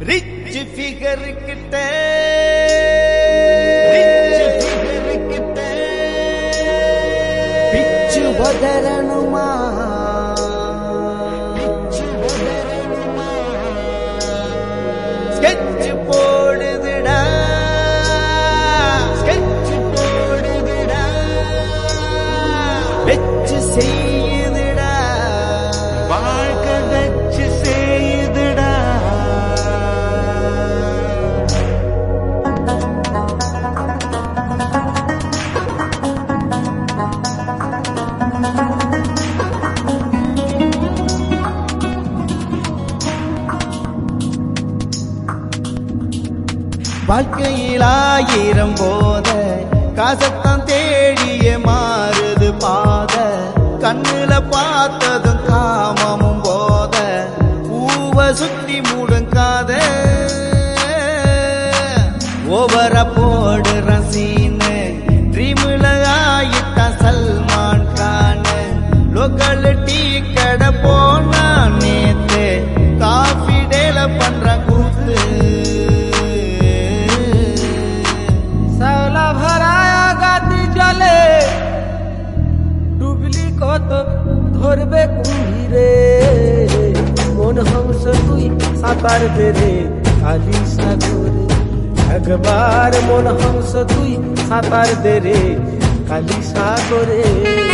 rich figure கிட்ட rich figure கிட்ட பிச்சு உதறணுமா பிச்சு உதறணுமா ஸ்கெட்ச் போடுதுடா ஸ்கெட்ச் போடுதுடா வெச்சு செய்யுதுடா வாழ்க்கை வெச்சு செய்யுதுடா வாழ்க்கையில் ஆயிரம் போத காசத்தான் தேடிய மாறுது பாத கண்ணுல பார்த்ததும் காமமும் போத பூவ சுத்தி முடுங்காத ஓவர போடுற சீனு ட்ரீம்ல ஆயிட்டா சல்மான் கான் லோக்கல் டீ கடை போனா நேத்து காஃபி டேல பண்ற கூத்து শ্যাওলা ভরায়া গাদি জলে ডুবলি কত ধরবে কুম্ভীরে মন হংস তুই সাঁতার দে রে কালি সাগরে একবার মন হংস তুই সাঁতার দে রে কালি সাগরে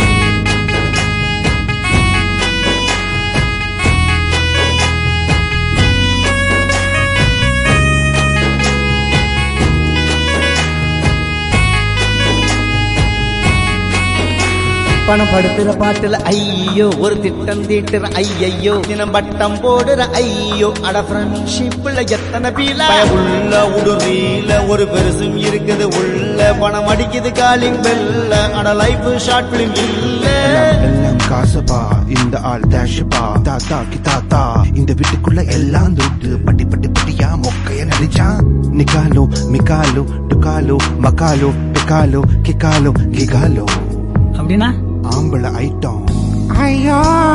பணம் படுத்துற பாட்டுல ஐயோ ஒரு திட்டம் தீட்டுற ஐயையோ தினம் பட்டம் போடுற ஐயோ அட ஃப்ரெண்ட்ஷிப்ல எத்தனை பீல உள்ள உடுறீல ஒரு பெருசும் இருக்குது உள்ள பணம் அடிக்குது காலிங் பெல்ல அட லைஃப் ஷார்ட் பிலிம் இல்ல எல்லாம் எல்லாம் காசுப்பா இந்த ஆள் டேஷப்பா தாத்தா கி தாத்தா இந்த வீட்டுக்குள்ள எல்லாம் துட்டு பட்டி பட்டி பட்டியா மொக்கைய நடிச்சான் நிக்காலோ மிக்காலோ டுக்காலோ மக்காலோ பிக்காலோ கிக்காலோ கிகாலோ அப்படின்னா ஆம்பளை ஐட்டம் ஐயோ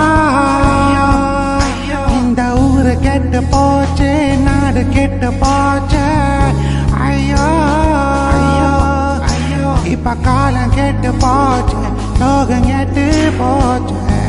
இந்த ஊரு கெட்டு போச்சு நாடு கெட்டு போச்சு ஐயோ இப்ப காலம் கெட்டு போச்சு லோகம் கெட்டு போச்சு